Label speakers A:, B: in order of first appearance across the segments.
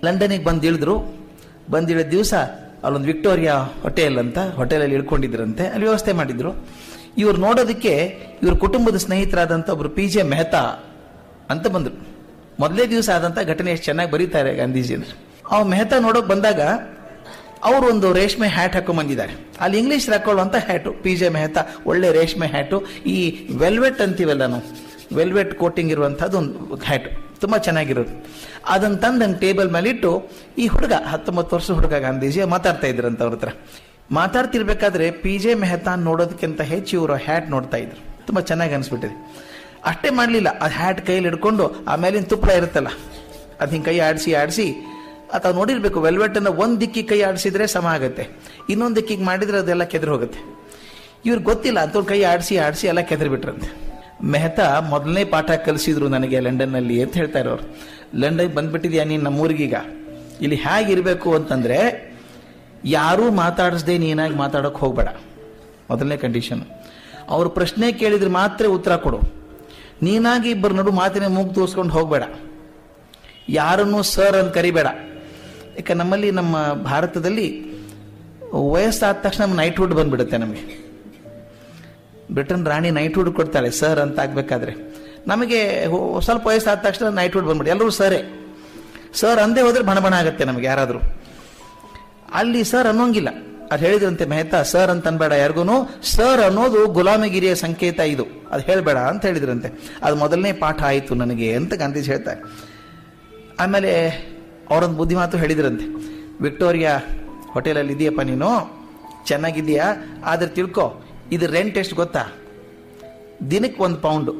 A: ಲಂಡನಿಗೆ ಬಂದು ಇಳಿದ್ರು ಬಂದು ಇಳಿದ ದಿವಸ ಅಲ್ಲೊಂದು ವಿಕ್ಟೋರಿಯಾ ಹೋಟೆಲ್ ಅಂತ ಹೋಟೆಲಲ್ಲಿ ಇಳ್ಕೊಂಡಿದ್ರಂತೆ ಅಲ್ಲಿ ವ್ಯವಸ್ಥೆ ಮಾಡಿದ್ರು ಇವ್ರು ನೋಡೋದಕ್ಕೆ ಇವ್ರ ಕುಟುಂಬದ ಸ್ನೇಹಿತರಾದಂಥ ಒಬ್ರು ಪಿ ಜೆ ಮೆಹ್ತಾ ಅಂತ ಬಂದ್ರು ಮೊದಲೇ ದಿವಸ ಆದಂಥ ಘಟನೆ ಎಷ್ಟು ಚೆನ್ನಾಗಿ ಬರೀತಾರೆ ಗಾಂಧೀಜಿ ಅಂದ್ರೆ ಅವ್ ಮೆಹ್ತಾ ನೋಡೋಕೆ ಬಂದಾಗ ಅವರು ಒಂದು ರೇಷ್ಮೆ ಹ್ಯಾಟ್ ಹಾಕೊಂಡ್ ಬಂದಿದ್ದಾರೆ ಅಲ್ಲಿ ಇಂಗ್ಲಿಷ್ ಹಾಕೊಳ್ಳುವಂತ ಹ್ಯಾಟು ಪಿ ಜೆ ಮೆಹ್ತಾ ಒಳ್ಳೆ ರೇಷ್ಮೆ ಹ್ಯಾಟು ಈ ವೆಲ್ವೆಟ್ ಅಂತೀವಲ್ಲ ನಾವು ವೆಲ್ವೆಟ್ ಕೋಟಿಂಗ್ ಇರುವಂತಹದ್ದು ಒಂದು ಹ್ಯಾಟ್ ತುಂಬಾ ಚೆನ್ನಾಗಿರೋದು ಅದನ್ನ ತಂದು ಟೇಬಲ್ ಮೇಲೆ ಇಟ್ಟು ಈ ಹುಡುಗ ಹತ್ತೊಂಬತ್ತು ವರ್ಷ ಹುಡುಗ ಗಾಂಧೀಜಿ ಮಾತಾಡ್ತಾ ಇದ್ರಂತ ಅವ್ರ ಹತ್ರ ಮಾತಾಡ್ತಿರ್ಬೇಕಾದ್ರೆ ಪಿ ಜೆ ಮೆಹ್ತಾ ನೋಡೋದಕ್ಕಿಂತ ಹೆಚ್ಚು ಇವರು ಹ್ಯಾಟ್ ನೋಡ್ತಾ ಇದ್ರು ತುಂಬಾ ಚೆನ್ನಾಗಿ ಅನ್ಸ್ಬಿಟ್ಟಿದೆ ಅಷ್ಟೇ ಮಾಡಲಿಲ್ಲ ಆ ಹ್ಯಾಟ್ ಕೈಯಲ್ಲಿ ಹಿಡ್ಕೊಂಡು ಆಮೇಲಿನ ತುಪ್ಪಳ ಇರುತ್ತಲ್ಲ ಅದು ಹಿಂಗೆ ಕೈ ಆಡಿಸಿ ಆಡಿಸಿ ಅಥವಾ ನೋಡಿರ್ಬೇಕು ವೆಲ್ವೆಟ್ ಅನ್ನ ಒಂದ್ ದಿಕ್ಕಿಗೆ ಕೈ ಆಡಿಸಿದ್ರೆ ಸಮ ಆಗುತ್ತೆ ಇನ್ನೊಂದು ದಿಕ್ಕಿಗೆ ಮಾಡಿದ್ರೆ ಅದೆಲ್ಲ ಕೆದರಿ ಹೋಗುತ್ತೆ ಇವ್ರಿಗೆ ಗೊತ್ತಿಲ್ಲ ಅಂತ ಕೈ ಆಡಿಸಿ ಆಡಿಸಿ ಎಲ್ಲ ಕೆದರಿ ಬಿಟ್ರಂತೆ ಮೆಹ್ತಾ ಮೊದಲನೇ ಪಾಠ ಕಲಿಸಿದ್ರು ನನಗೆ ಲಂಡನ್ನಲ್ಲಿ ಅಂತ ಹೇಳ್ತಾರೆ ಅವ್ರು ಲಂಡನ್ ಬಂದ್ಬಿಟ್ಟಿದ್ಯಾ ನೀನು ನಮ್ಮೂರಿಗೀಗ ಇಲ್ಲಿ ಹೇಗಿರ್ಬೇಕು ಅಂತಂದ್ರೆ ಯಾರೂ ಮಾತಾಡಿಸ್ದೆ ನೀನಾಗಿ ಮಾತಾಡೋಕೆ ಹೋಗ್ಬೇಡ ಮೊದಲನೇ ಕಂಡೀಷನ್ ಅವ್ರು ಪ್ರಶ್ನೆ ಕೇಳಿದ್ರೆ ಮಾತ್ರ ಉತ್ತರ ಕೊಡು ನೀನಾಗಿ ಇಬ್ಬರು ನಡು ಮಾತಿನ ಮೂಗು ತೋರಿಸ್ಕೊಂಡು ಹೋಗ್ಬೇಡ ಯಾರನ್ನು ಸರ್ ಅಂತ ಕರಿಬೇಡ ಯಾಕೆ ನಮ್ಮಲ್ಲಿ ನಮ್ಮ ಭಾರತದಲ್ಲಿ ವಯಸ್ಸಾದ ತಕ್ಷಣ ನೈಟ್ಹುಡ್ ಬಂದ್ಬಿಡುತ್ತೆ ನಮಗೆ ಬ್ರಿಟನ್ ರಾಣಿ ನೈಟ್ಹುಡ್ ಕೊಡ್ತಾಳೆ ಸರ್ ಅಂತ ಆಗ್ಬೇಕಾದ್ರೆ ನಮಗೆ ಹೊ- ಸ್ವಲ್ಪ ವಯಸ್ಸಾದ ತಕ್ಷಣ ನೈಟ್ಹುಡ್ ಬಂದ್ಬಿಡಿ ಎಲ್ಲರೂ ಸರೇ ಸರ್ ಅಂದೇ ಹೋದ್ರೆ ಬಣ ಬಣ ಆಗುತ್ತೆ ನಮಗೆ ಯಾರಾದರೂ ಅಲ್ಲಿ ಸರ್ ಅನ್ನೋಂಗಿಲ್ಲ ಅದು ಹೇಳಿದ್ರಂತೆ ಮೆಹ್ತಾ ಸರ್ ಅಂತ ಅನ್ಬೇಡ ಯಾರಿಗೂ ಸರ್ ಅನ್ನೋದು ಗುಲಾಮಗಿರಿಯ ಸಂಕೇತ ಇದು ಅದು ಹೇಳಬೇಡ ಅಂತ ಹೇಳಿದ್ರಂತೆ ಅದು ಮೊದಲನೇ ಪಾಠ ಆಯಿತು ನನಗೆ ಅಂತ ಗಾಂಧೀಜಿ ಹೇಳ್ತಾರೆ ಆಮೇಲೆ ಅವರೊಂದು ಬುದ್ಧಿ ಮಾತು ಹೇಳಿದ್ರಂತೆ ವಿಕ್ಟೋರಿಯಾ ಹೋಟೆಲಲ್ಲಿ ಇದೆಯಪ್ಪ ನೀನು ಚೆನ್ನಾಗಿದ್ದೀಯಾ ಆದ್ರೆ ತಿಳ್ಕೊ ಇದು ರೆಂಟ್ ಎಷ್ಟು ಗೊತ್ತಾ ದಿನಕ್ಕೆ ಒಂದು ಪೌಂಡು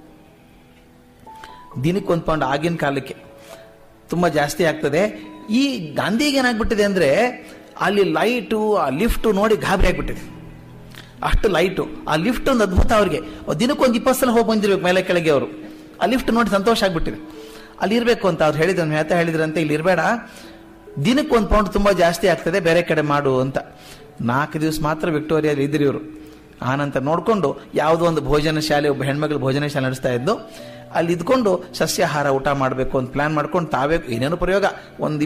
A: ದಿನಕ್ಕೆ ಒಂದು ಪೌಂಡ್ ಆಗಿನ ಕಾಲಕ್ಕೆ ತುಂಬ ಜಾಸ್ತಿ ಆಗ್ತದೆ ಈ ಗಾಂಧಿಗೆ ಏನಾಗ್ಬಿಟ್ಟಿದೆ ಅಂದ್ರೆ ಅಲ್ಲಿ ಲೈಟು ಆ ಲಿಫ್ಟು ನೋಡಿ ಗಾಬರಿ ಆಗ್ಬಿಟ್ಟಿದೆ ಅಷ್ಟು ಲೈಟು ಆ ಲಿಫ್ಟ್ ಒಂದು ಅದ್ಭುತ ಅವ್ರಿಗೆ ದಿನಕ್ಕೆ ಒಂದು ಇಪ್ಪತ್ತು ಸಲ ಹೋಗಿ ಬಂದಿರ್ಬೇಕು ಮೇಲೆ ಕೆಳಗೆ ಅವರು ಆ ಲಿಫ್ಟ್ ನೋಡಿ ಸಂತೋಷ ಆಗ್ಬಿಟ್ಟಿದೆ ಅಲ್ಲಿ ಇರಬೇಕು ಅಂತ ಅವ್ರು ಹೇಳಿದ್ರು ಮೆಹ್ತಾ ಹೇಳಿದ್ರಂತೆ ಇಲ್ಲಿ ಇರಬೇಡ ದಿನಕ್ಕೆ ಒಂದು ಪೌಂಡ್ ತುಂಬಾ ಜಾಸ್ತಿ ಆಗ್ತದೆ ಬೇರೆ ಕಡೆ ಮಾಡು ಅಂತ ನಾಲ್ಕು ದಿವಸ ಮಾತ್ರ ವಿಕ್ಟೋರಿಯಲ್ಲಿ ಇದ್ರಿ ಇವರು ಆನಂತರ ನೋಡಿಕೊಂಡು ಯಾವುದೋ ಒಂದು ಭೋಜನ ಶಾಲೆ ಒಬ್ಬ ಹೆಣ್ಮಗಳು ಭೋಜನ ಶಾಲೆ ನಡೆಸ್ತಾ ಇದ್ದು ಅಲ್ಲಿ ಇದ್ಕೊಂಡು ಸಸ್ಯಾಹಾರ ಊಟ ಮಾಡಬೇಕು ಅಂತ ಪ್ಲಾನ್ ಮಾಡ್ಕೊಂಡು ತಾವೇ ಏನೇನು ಪ್ರಯೋಗ ಒಂದು